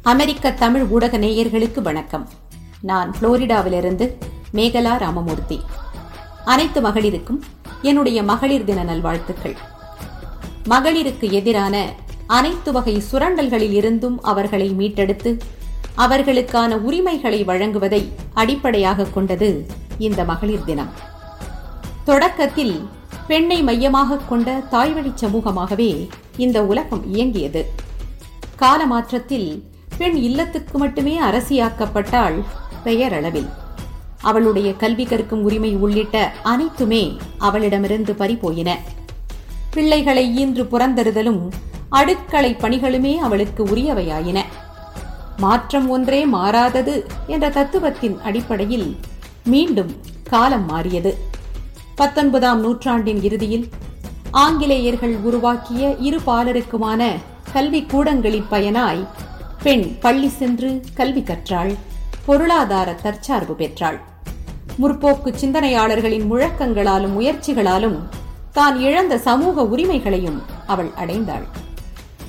அமெரிக்க தமிழ் ஊடக நேயர்களுக்கு வணக்கம் நான் புளோரிடாவிலிருந்து மேகலா ராமமூர்த்தி அனைத்து மகளிருக்கும் என்னுடைய மகளிர் தின நல்வாழ்த்துக்கள் மகளிருக்கு எதிரான அனைத்து வகை சுரண்டல்களில் இருந்தும் அவர்களை மீட்டெடுத்து அவர்களுக்கான உரிமைகளை வழங்குவதை அடிப்படையாக கொண்டது இந்த மகளிர் தினம் தொடக்கத்தில் பெண்ணை மையமாக கொண்ட தாய்வழி சமூகமாகவே இந்த உலகம் இயங்கியது காலமாற்றத்தில் பெண் இல்லத்துக்கு மட்டுமே அரசியாக்கப்பட்டாள் பெயரளவில் அவளுடைய கல்வி கற்கும் உரிமை உள்ளிட்ட அனைத்துமே அவளிடமிருந்து பறிபோயின பிள்ளைகளை ஈன்று புறந்தறுதலும் அடுக்களை பணிகளுமே அவளுக்கு உரியவையாயின மாற்றம் ஒன்றே மாறாதது என்ற தத்துவத்தின் அடிப்படையில் மீண்டும் காலம் மாறியது பத்தொன்பதாம் நூற்றாண்டின் இறுதியில் ஆங்கிலேயர்கள் உருவாக்கிய இரு பாலருக்குமான கல்வி கூடங்களின் பயனாய் பெண் பள்ளி சென்று கல்வி கற்றாள் பொருளாதார தற்சார்பு பெற்றாள் முற்போக்கு சிந்தனையாளர்களின் முழக்கங்களாலும் முயற்சிகளாலும் தான் இழந்த சமூக உரிமைகளையும் அவள் அடைந்தாள்